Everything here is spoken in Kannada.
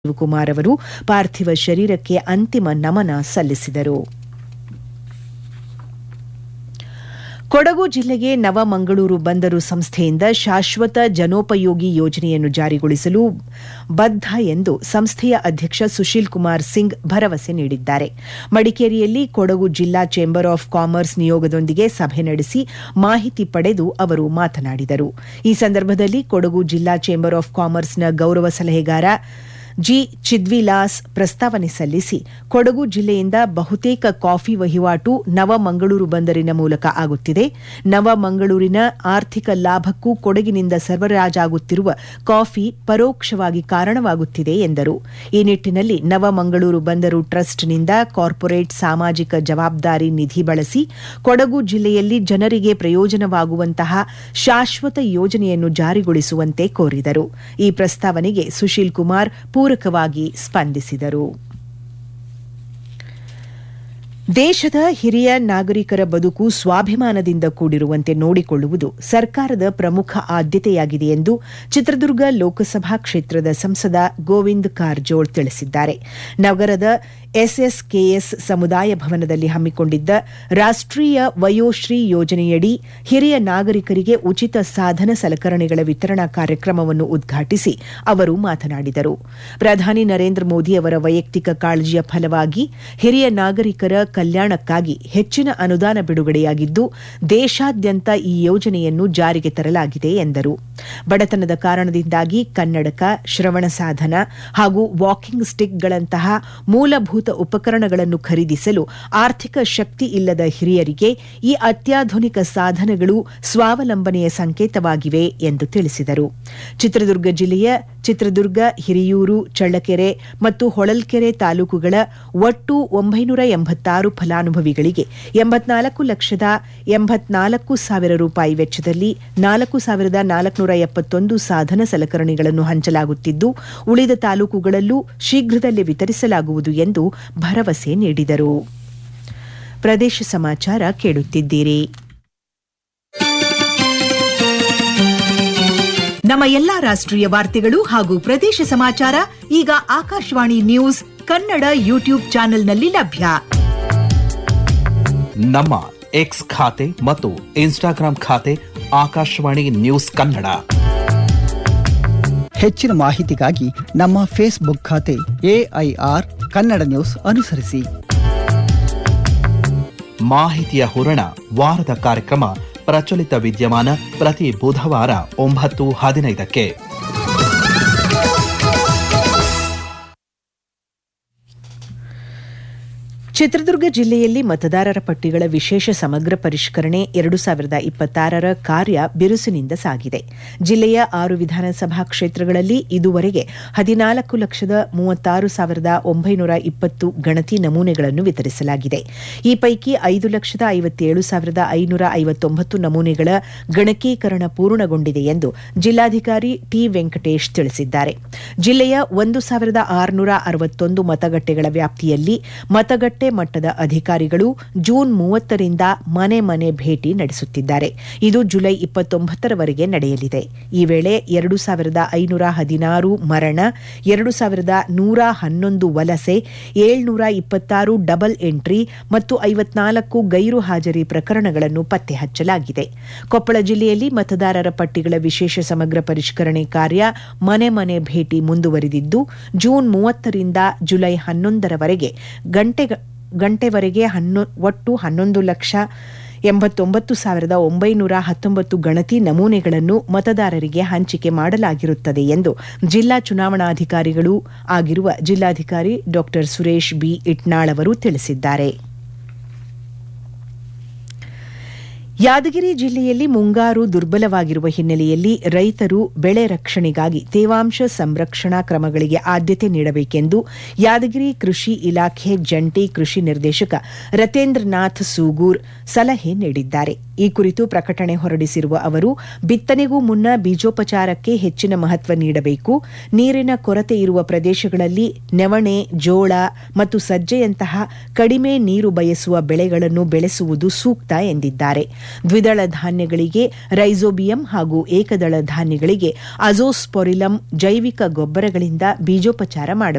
ಶಿವಕುಮಾರ್ ಅವರು ಪಾರ್ಥಿವ ಶರೀರಕ್ಕೆ ಅಂತಿಮ ನಮನ ಸಲ್ಲಿಸಿದರು ಕೊಡಗು ಜಿಲ್ಲೆಗೆ ನವಮಂಗಳೂರು ಬಂದರು ಸಂಸ್ಥೆಯಿಂದ ಶಾಶ್ವತ ಜನೋಪಯೋಗಿ ಯೋಜನೆಯನ್ನು ಜಾರಿಗೊಳಿಸಲು ಬದ್ಧ ಎಂದು ಸಂಸ್ಥೆಯ ಅಧ್ಯಕ್ಷ ಸುಶೀಲ್ ಕುಮಾರ್ ಸಿಂಗ್ ಭರವಸೆ ನೀಡಿದ್ದಾರೆ ಮಡಿಕೇರಿಯಲ್ಲಿ ಕೊಡಗು ಜಿಲ್ಲಾ ಚೇಂಬರ್ ಆಫ್ ಕಾಮರ್ಸ್ ನಿಯೋಗದೊಂದಿಗೆ ಸಭೆ ನಡೆಸಿ ಮಾಹಿತಿ ಪಡೆದು ಅವರು ಮಾತನಾಡಿದರು ಈ ಸಂದರ್ಭದಲ್ಲಿ ಕೊಡಗು ಜಿಲ್ಲಾ ಚೇಂಬರ್ ಆಫ್ ಕಾಮರ್ಸ್ನ ಗೌರವ ಸಲಹೆಗಾರ ಜಿ ಚಿದ್ವಿಲಾಸ್ ಪ್ರಸ್ತಾವನೆ ಸಲ್ಲಿಸಿ ಕೊಡಗು ಜಿಲ್ಲೆಯಿಂದ ಬಹುತೇಕ ಕಾಫಿ ವಹಿವಾಟು ನವಮಂಗಳೂರು ಬಂದರಿನ ಮೂಲಕ ಆಗುತ್ತಿದೆ ನವಮಂಗಳೂರಿನ ಆರ್ಥಿಕ ಲಾಭಕ್ಕೂ ಕೊಡಗಿನಿಂದ ಸರಬರಾಜಾಗುತ್ತಿರುವ ಕಾಫಿ ಪರೋಕ್ಷವಾಗಿ ಕಾರಣವಾಗುತ್ತಿದೆ ಎಂದರು ಈ ನಿಟ್ಟಿನಲ್ಲಿ ನವಮಂಗಳೂರು ಬಂದರು ಟ್ರಸ್ಟ್ನಿಂದ ಕಾರ್ಪೊರೇಟ್ ಸಾಮಾಜಿಕ ಜವಾಬ್ದಾರಿ ನಿಧಿ ಬಳಸಿ ಕೊಡಗು ಜಿಲ್ಲೆಯಲ್ಲಿ ಜನರಿಗೆ ಪ್ರಯೋಜನವಾಗುವಂತಹ ಶಾಶ್ವತ ಯೋಜನೆಯನ್ನು ಜಾರಿಗೊಳಿಸುವಂತೆ ಕೋರಿದರು ಈ ಪ್ರಸ್ತಾವನೆಗೆ ಸುಶೀಲ್ ಕುಮಾರ್ ಪೂರಕವಾಗಿ ಸ್ಪಂದಿಸಿದರು ದೇಶದ ಹಿರಿಯ ನಾಗರಿಕರ ಬದುಕು ಸ್ವಾಭಿಮಾನದಿಂದ ಕೂಡಿರುವಂತೆ ನೋಡಿಕೊಳ್ಳುವುದು ಸರ್ಕಾರದ ಪ್ರಮುಖ ಆದ್ಯತೆಯಾಗಿದೆ ಎಂದು ಚಿತ್ರದುರ್ಗ ಲೋಕಸಭಾ ಕ್ಷೇತ್ರದ ಸಂಸದ ಗೋವಿಂದ್ ಕಾರಜೋಳ್ ತಿಳಿಸಿದ್ದಾರೆ ನಗರದ ಎಸ್ಎಸ್ಕೆಎಸ್ ಸಮುದಾಯ ಭವನದಲ್ಲಿ ಹಮ್ಮಿಕೊಂಡಿದ್ದ ರಾಷ್ಟೀಯ ವಯೋಶ್ರೀ ಯೋಜನೆಯಡಿ ಹಿರಿಯ ನಾಗರಿಕರಿಗೆ ಉಚಿತ ಸಾಧನ ಸಲಕರಣೆಗಳ ವಿತರಣಾ ಕಾರ್ಯಕ್ರಮವನ್ನು ಉದ್ಘಾಟಿಸಿ ಅವರು ಮಾತನಾಡಿದರು ಪ್ರಧಾನಿ ನರೇಂದ್ರ ಮೋದಿ ಅವರ ವೈಯಕ್ತಿಕ ಕಾಳಜಿಯ ಫಲವಾಗಿ ಹಿರಿಯ ನಾಗರಿಕರ ಕಲ್ಯಾಣಕ್ಕಾಗಿ ಹೆಚ್ಚಿನ ಅನುದಾನ ಬಿಡುಗಡೆಯಾಗಿದ್ದು ದೇಶಾದ್ಯಂತ ಈ ಯೋಜನೆಯನ್ನು ಜಾರಿಗೆ ತರಲಾಗಿದೆ ಎಂದರು ಬಡತನದ ಕಾರಣದಿಂದಾಗಿ ಕನ್ನಡಕ ಶ್ರವಣ ಸಾಧನ ಹಾಗೂ ವಾಕಿಂಗ್ ಸ್ಟಿಕ್ಗಳಂತಹ ಮೂಲಭೂತ ಉಪಕರಣಗಳನ್ನು ಖರೀದಿಸಲು ಆರ್ಥಿಕ ಶಕ್ತಿ ಇಲ್ಲದ ಹಿರಿಯರಿಗೆ ಈ ಅತ್ಯಾಧುನಿಕ ಸಾಧನಗಳು ಸ್ವಾವಲಂಬನೆಯ ಸಂಕೇತವಾಗಿವೆ ಎಂದು ತಿಳಿಸಿದರು ಚಿತ್ರದುರ್ಗ ಜಿಲ್ಲೆಯ ಚಿತ್ರದುರ್ಗ ಹಿರಿಯೂರು ಚಳ್ಳಕೆರೆ ಮತ್ತು ಹೊಳಲ್ಕೆರೆ ತಾಲೂಕುಗಳ ಒಟ್ಟು ಒಂಬೈನೂರ ಎಂಬತ್ತಾರು ಫಲಾನುಭವಿಗಳಿಗೆ ಎಂಬತ್ನಾಲ್ಕು ಲಕ್ಷದ ಎಂಬತ್ನಾಲ್ಕು ಸಾವಿರ ರೂಪಾಯಿ ವೆಚ್ಚದಲ್ಲಿ ನಾಲ್ಕು ಸಾವಿರದ ನಾಲ್ಕುನೂರ ಎಪ್ಪತ್ತೊಂದು ಸಾಧನ ಸಲಕರಣೆಗಳನ್ನು ಹಂಚಲಾಗುತ್ತಿದ್ದು ಉಳಿದ ತಾಲೂಕುಗಳಲ್ಲೂ ಶೀಘ್ರದಲ್ಲೇ ವಿತರಿಸಲಾಗುವುದು ಎಂದು ಭರವಸೆ ನೀಡಿದರು ಪ್ರದೇಶ ಸಮಾಚಾರ ಕೇಳುತ್ತಿದ್ದೀರಿ ನಮ್ಮ ಎಲ್ಲಾ ರಾಷ್ಟ್ರೀಯ ವಾರ್ತೆಗಳು ಹಾಗೂ ಪ್ರದೇಶ ಸಮಾಚಾರ ಈಗ ಆಕಾಶವಾಣಿ ನ್ಯೂಸ್ ಕನ್ನಡ ಯೂಟ್ಯೂಬ್ ಚಾನೆಲ್ನಲ್ಲಿ ಲಭ್ಯ ನಮ್ಮ ಎಕ್ಸ್ ಖಾತೆ ಮತ್ತು ಇನ್ಸ್ಟಾಗ್ರಾಂ ಖಾತೆ ಆಕಾಶವಾಣಿ ನ್ಯೂಸ್ ಕನ್ನಡ ಹೆಚ್ಚಿನ ಮಾಹಿತಿಗಾಗಿ ನಮ್ಮ ಫೇಸ್ಬುಕ್ ಖಾತೆ ಎಐಆರ್ ಕನ್ನಡ ನ್ಯೂಸ್ ಅನುಸರಿಸಿ ಮಾಹಿತಿಯ ಹೂರಣ ವಾರದ ಕಾರ್ಯಕ್ರಮ ಪ್ರಚಲಿತ ವಿದ್ಯಮಾನ ಪ್ರತಿ ಬುಧವಾರ ಒಂಬತ್ತು ಹದಿನೈದಕ್ಕೆ ಚಿತ್ರದುರ್ಗ ಜಿಲ್ಲೆಯಲ್ಲಿ ಮತದಾರರ ಪಟ್ಟಿಗಳ ವಿಶೇಷ ಸಮಗ್ರ ಪರಿಷ್ಕರಣೆ ಎರಡು ಸಾವಿರದ ಇಪ್ಪತ್ತಾರರ ಕಾರ್ಯ ಬಿರುಸಿನಿಂದ ಸಾಗಿದೆ ಜಿಲ್ಲೆಯ ಆರು ವಿಧಾನಸಭಾ ಕ್ಷೇತ್ರಗಳಲ್ಲಿ ಇದುವರೆಗೆ ಹದಿನಾಲ್ಕು ಲಕ್ಷದ ಮೂವತ್ತಾರು ಸಾವಿರದ ಒಂಬೈನೂರ ಇಪ್ಪತ್ತು ಗಣತಿ ನಮೂನೆಗಳನ್ನು ವಿತರಿಸಲಾಗಿದೆ ಈ ಪೈಕಿ ಐದು ಲಕ್ಷದ ಐವತ್ತೇಳು ಸಾವಿರದ ಐನೂರ ಐವತ್ತೊಂಬತ್ತು ನಮೂನೆಗಳ ಗಣಕೀಕರಣ ಪೂರ್ಣಗೊಂಡಿದೆ ಎಂದು ಜಿಲ್ಲಾಧಿಕಾರಿ ಟಿ ವೆಂಕಟೇಶ್ ತಿಳಿಸಿದ್ದಾರೆ ಜಿಲ್ಲೆಯ ಒಂದು ಸಾವಿರದ ಆರುನೂರ ಅರವತ್ತೊಂದು ಮತಗಟ್ಟೆಗಳ ವ್ಯಾಪ್ತಿಯಲ್ಲಿ ಮತಗಟ್ಟೆ ಮಟ್ಟದ ಅಧಿಕಾರಿಗಳು ಜೂನ್ ಮೂವತ್ತರಿಂದ ಮನೆ ಮನೆ ಭೇಟಿ ನಡೆಸುತ್ತಿದ್ದಾರೆ ಇದು ಜುಲೈ ಇಪ್ಪತ್ತೊಂಬತ್ತರವರೆಗೆ ನಡೆಯಲಿದೆ ಈ ವೇಳೆ ಎರಡು ಸಾವಿರದ ಐನೂರ ಹದಿನಾರು ಮರಣ ಎರಡು ಸಾವಿರದ ನೂರ ಹನ್ನೊಂದು ವಲಸೆ ಏಳ್ನೂರ ಇಪ್ಪತ್ತಾರು ಡಬಲ್ ಎಂಟ್ರಿ ಮತ್ತು ಐವತ್ನಾಲ್ಕು ಗೈರು ಹಾಜರಿ ಪ್ರಕರಣಗಳನ್ನು ಪತ್ತೆ ಹಚ್ಚಲಾಗಿದೆ ಕೊಪ್ಪಳ ಜಿಲ್ಲೆಯಲ್ಲಿ ಮತದಾರರ ಪಟ್ಟಿಗಳ ವಿಶೇಷ ಸಮಗ್ರ ಪರಿಷ್ಕರಣೆ ಕಾರ್ಯ ಮನೆ ಮನೆ ಭೇಟಿ ಮುಂದುವರಿದಿದ್ದು ಜೂನ್ ಮೂವತ್ತರಿಂದ ಜುಲೈ ಹನ್ನೊಂದರವರೆಗೆ ಗಂಟೆ ಗಂಟೆವರೆಗೆ ಹನ್ನೊ ಒಟ್ಟು ಹನ್ನೊಂದು ಲಕ್ಷ ಎಂಬತ್ತೊಂಬತ್ತು ಸಾವಿರದ ಒಂಬೈನೂರ ಹತ್ತೊಂಬತ್ತು ಗಣತಿ ನಮೂನೆಗಳನ್ನು ಮತದಾರರಿಗೆ ಹಂಚಿಕೆ ಮಾಡಲಾಗಿರುತ್ತದೆ ಎಂದು ಜಿಲ್ಲಾ ಚುನಾವಣಾಧಿಕಾರಿಗಳೂ ಆಗಿರುವ ಜಿಲ್ಲಾಧಿಕಾರಿ ಡಾ ಸುರೇಶ್ ಬಿ ಇಟ್ನಾಳ್ ಅವರು ತಿಳಿಸಿದ್ದಾರೆ ಯಾದಗಿರಿ ಜಿಲ್ಲೆಯಲ್ಲಿ ಮುಂಗಾರು ದುರ್ಬಲವಾಗಿರುವ ಹಿನ್ನೆಲೆಯಲ್ಲಿ ರೈತರು ಬೆಳೆ ರಕ್ಷಣೆಗಾಗಿ ತೇವಾಂಶ ಸಂರಕ್ಷಣಾ ಕ್ರಮಗಳಿಗೆ ಆದ್ಯತೆ ನೀಡಬೇಕೆಂದು ಯಾದಗಿರಿ ಕೃಷಿ ಇಲಾಖೆ ಜಂಟಿ ಕೃಷಿ ನಿರ್ದೇಶಕ ರತೇಂದ್ರನಾಥ್ ಸೂಗೂರ್ ಸಲಹೆ ನೀಡಿದ್ದಾರೆ ಈ ಕುರಿತು ಪ್ರಕಟಣೆ ಹೊರಡಿಸಿರುವ ಅವರು ಬಿತ್ತನೆಗೂ ಮುನ್ನ ಬೀಜೋಪಚಾರಕ್ಕೆ ಹೆಚ್ಚಿನ ಮಹತ್ವ ನೀಡಬೇಕು ನೀರಿನ ಕೊರತೆ ಇರುವ ಪ್ರದೇಶಗಳಲ್ಲಿ ನೆವಣೆ ಜೋಳ ಮತ್ತು ಸಜ್ಜೆಯಂತಹ ಕಡಿಮೆ ನೀರು ಬಯಸುವ ಬೆಳೆಗಳನ್ನು ಬೆಳೆಸುವುದು ಸೂಕ್ತ ಎಂದಿದ್ದಾರೆ ದ್ವಿದಳ ಧಾನ್ಯಗಳಿಗೆ ರೈಸೋಬಿಯಂ ಹಾಗೂ ಏಕದಳ ಧಾನ್ಯಗಳಿಗೆ ಅಜೋಸ್ಪೊರಿಲಂ ಜೈವಿಕ ಗೊಬ್ಬರಗಳಿಂದ ಬೀಜೋಪಚಾರ ಮಾಡಬೇಕು